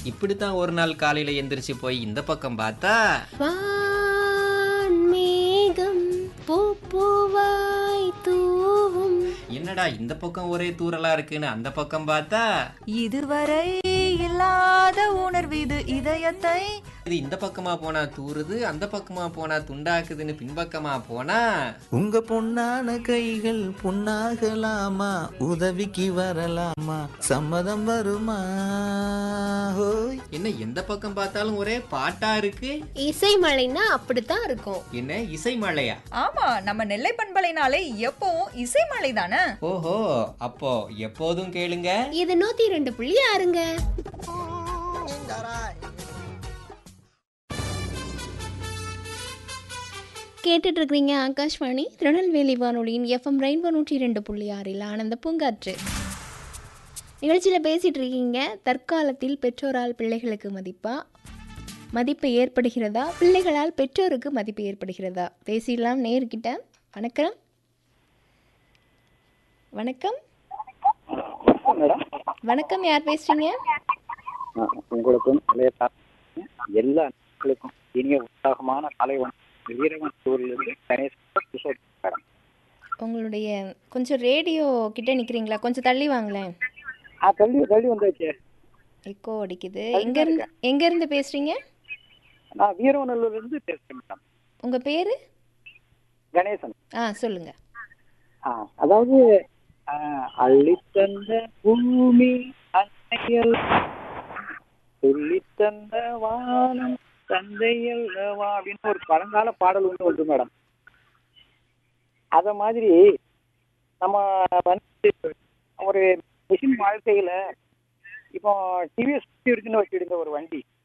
இப்படித்தான் ஒரு நாள் காலையில எந்திரிச்சு போய் இந்த பக்கம் பார்த்தா வான்மேகம் பூப்பூவாய் தூவும் என்னடா இந்த பக்கம் ஒரே தூரலா இருக்குன்னு அந்த பக்கம் பார்த்தா இதுவரை இல்லாத உணர்வு இது இதயத்தை இது இந்த பக்கமா போனா தூறுது அந்த பக்கமா போனா துண்டாக்குதுன்னு பின்பக்கமா போனா உங்க பொன்னான கைகள் புண்ணாகலாமா உதவிக்கு வரலாமா சம்மதம் வருமா ஹோய் என்ன எந்த பக்கம் பார்த்தாலும் ஒரே பாட்டா இருக்கு இசை மழைன்னா அப்படித்தான் இருக்கும் என்ன இசை மழையா ஆமா நம்ம நெல்லை பண்பலைனாலே எப்பவும் இசைமலை தானே ஓஹோ அப்போ எப்போதும் கேளுங்க இது நூத்தி ரெண்டு புள்ளி ஆறுங்க கேட்டுட்டு இருக்கிறீங்க ஆகாஷ்வாணி திருநெல்வேலி வானொலியின் எஃப்எம் ரெயின்போ நூற்றி ரெண்டு புள்ளி ஆறில் ஆனந்த பூங்காற்று நிகழ்ச்சியில் பேசிட்டு இருக்கீங்க தற்காலத்தில் பெற்றோரால் பிள்ளைகளுக்கு மதிப்பா மதிப்பு ஏற்படுகிறதா பிள்ளைகளால் பெற்றோருக்கு மதிப்பு ஏற்படுகிறதா பேசிடலாம் நேர்கிட்ட வணக்கம் வணக்கம் மேடம் வணக்கம் யார் பேசுறீங்க ஆ, உங்களுக்கும் இளைய தாத்தா, எல்லா மக்களுக்கும் இனிய உற்சாகமான காலை வணக்கம் வீரவன் டூரிலிருந்து கணேசன் கிஷோர் மேடம் உங்களுடைய கொஞ்சம் ரேடியோ கிட்ட நிக்கிறீங்களா கொஞ்சம் தள்ளி வாங்களேன் ஆ தள்ளி தள்ளி வந்தாச்சு எக்கோ அடிக்குது எங்க இருந்து எங்க இருந்து பேசுறீங்க நான் வீரவநல்லூர்ல இருந்து பேசுறேன் மேடம் உங்க பேரு கணேசன் ஆ சொல்லுங்க ஆ அதாவது ஆ, அள்ளித்தந்த பூமி அன்னையல் சொல்லித்தந்த வானம் தந்தையல் வா அப்படின்னு ஒரு பழங்கால பாடல் ஒன்று உண்டு மேடம் அத மாதிரி நம்ம வந்து ஒரு மிஷின் வாழ்க்கையில இப்போ டிவிஎஸ் இருக்குன்னு வச்சுடுங்க ஒரு வண்டி